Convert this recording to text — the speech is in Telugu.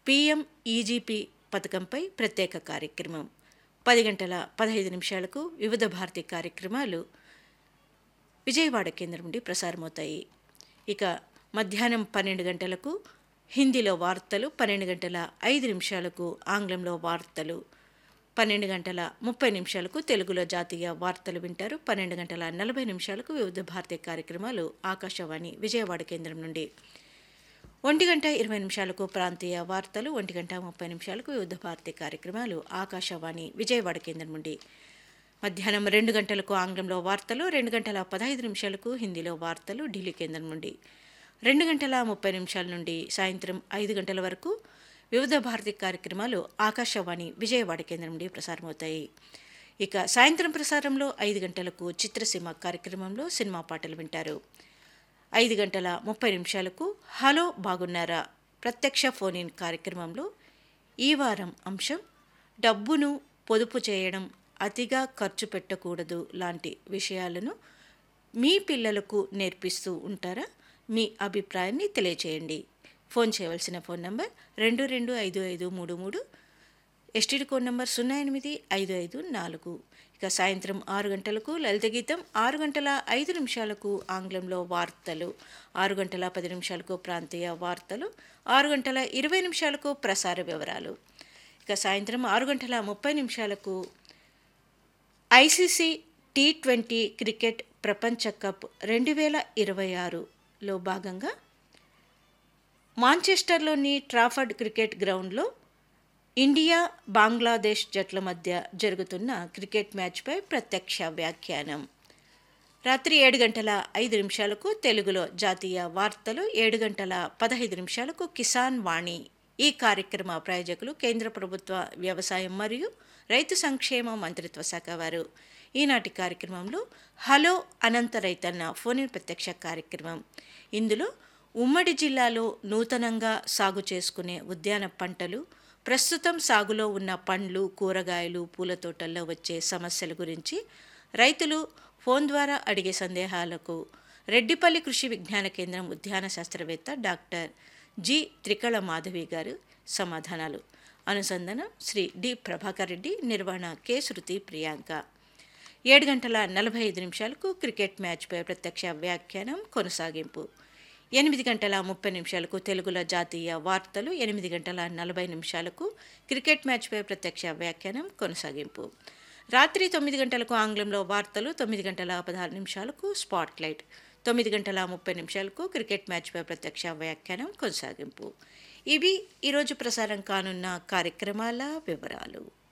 పిఎం ఈజీపీ పథకంపై ప్రత్యేక కార్యక్రమం పది గంటల పదహైదు నిమిషాలకు వివిధ భారతి కార్యక్రమాలు విజయవాడ కేంద్రం నుండి ప్రసారమవుతాయి ఇక మధ్యాహ్నం పన్నెండు గంటలకు హిందీలో వార్తలు పన్నెండు గంటల ఐదు నిమిషాలకు ఆంగ్లంలో వార్తలు పన్నెండు గంటల ముప్పై నిమిషాలకు తెలుగులో జాతీయ వార్తలు వింటారు పన్నెండు గంటల నలభై నిమిషాలకు వివిధ భారతీయ కార్యక్రమాలు ఆకాశవాణి విజయవాడ కేంద్రం నుండి ఒంటి గంట ఇరవై నిమిషాలకు ప్రాంతీయ వార్తలు ఒంటి గంట ముప్పై నిమిషాలకు వివిధ భారతీయ కార్యక్రమాలు ఆకాశవాణి విజయవాడ కేంద్రం నుండి మధ్యాహ్నం రెండు గంటలకు ఆంగ్లంలో వార్తలు రెండు గంటల పదహైదు నిమిషాలకు హిందీలో వార్తలు ఢిల్లీ కేంద్రం నుండి రెండు గంటల ముప్పై నిమిషాల నుండి సాయంత్రం ఐదు గంటల వరకు వివిధ భారతి కార్యక్రమాలు ఆకాశవాణి విజయవాడ కేంద్రం నుండి ప్రసారమవుతాయి ఇక సాయంత్రం ప్రసారంలో ఐదు గంటలకు చిత్రసీమ కార్యక్రమంలో సినిమా పాటలు వింటారు ఐదు గంటల ముప్పై నిమిషాలకు హలో బాగున్నారా ప్రత్యక్ష ఫోన్ ఇన్ కార్యక్రమంలో ఈ వారం అంశం డబ్బును పొదుపు చేయడం అతిగా ఖర్చు పెట్టకూడదు లాంటి విషయాలను మీ పిల్లలకు నేర్పిస్తూ ఉంటారా మీ అభిప్రాయాన్ని తెలియచేయండి ఫోన్ చేయవలసిన ఫోన్ నంబర్ రెండు రెండు ఐదు ఐదు మూడు మూడు ఎస్టీడీ కోడ్ నంబర్ సున్నా ఎనిమిది ఐదు ఐదు నాలుగు ఇక సాయంత్రం ఆరు గంటలకు లలిత గీతం ఆరు గంటల ఐదు నిమిషాలకు ఆంగ్లంలో వార్తలు ఆరు గంటల పది నిమిషాలకు ప్రాంతీయ వార్తలు ఆరు గంటల ఇరవై నిమిషాలకు ప్రసార వివరాలు ఇక సాయంత్రం ఆరు గంటల ముప్పై నిమిషాలకు ఐసీసీ టీ ట్వంటీ క్రికెట్ ప్రపంచ కప్ రెండు వేల ఇరవై ఆరులో భాగంగా మాంచెస్టర్లోని ట్రాఫర్డ్ క్రికెట్ గ్రౌండ్లో ఇండియా బంగ్లాదేశ్ జట్ల మధ్య జరుగుతున్న క్రికెట్ మ్యాచ్పై ప్రత్యక్ష వ్యాఖ్యానం రాత్రి ఏడు గంటల ఐదు నిమిషాలకు తెలుగులో జాతీయ వార్తలు ఏడు గంటల పదహైదు నిమిషాలకు కిసాన్ వాణి ఈ కార్యక్రమ ప్రాయోజకులు కేంద్ర ప్రభుత్వ వ్యవసాయం మరియు రైతు సంక్షేమ మంత్రిత్వ శాఖ వారు ఈనాటి కార్యక్రమంలో హలో అనంత రైతన్న ఫోన్ ఇన్ ప్రత్యక్ష కార్యక్రమం ఇందులో ఉమ్మడి జిల్లాలో నూతనంగా సాగు చేసుకునే ఉద్యాన పంటలు ప్రస్తుతం సాగులో ఉన్న పండ్లు కూరగాయలు పూల తోటల్లో వచ్చే సమస్యల గురించి రైతులు ఫోన్ ద్వారా అడిగే సందేహాలకు రెడ్డిపల్లి కృషి విజ్ఞాన కేంద్రం ఉద్యాన శాస్త్రవేత్త డాక్టర్ జి త్రికళ మాధవి గారు సమాధానాలు అనుసంధానం శ్రీ డి ప్రభాకర్ రెడ్డి నిర్వహణ కె శృతి ప్రియాంక ఏడు గంటల నలభై ఐదు నిమిషాలకు క్రికెట్ మ్యాచ్పై ప్రత్యక్ష వ్యాఖ్యానం కొనసాగింపు ఎనిమిది గంటల ముప్పై నిమిషాలకు తెలుగులో జాతీయ వార్తలు ఎనిమిది గంటల నలభై నిమిషాలకు క్రికెట్ మ్యాచ్పై ప్రత్యక్ష వ్యాఖ్యానం కొనసాగింపు రాత్రి తొమ్మిది గంటలకు ఆంగ్లంలో వార్తలు తొమ్మిది గంటల పదహారు నిమిషాలకు స్పాట్ లైట్ తొమ్మిది గంటల ముప్పై నిమిషాలకు క్రికెట్ మ్యాచ్పై ప్రత్యక్ష వ్యాఖ్యానం కొనసాగింపు ఇవి ఈరోజు ప్రసారం కానున్న కార్యక్రమాల వివరాలు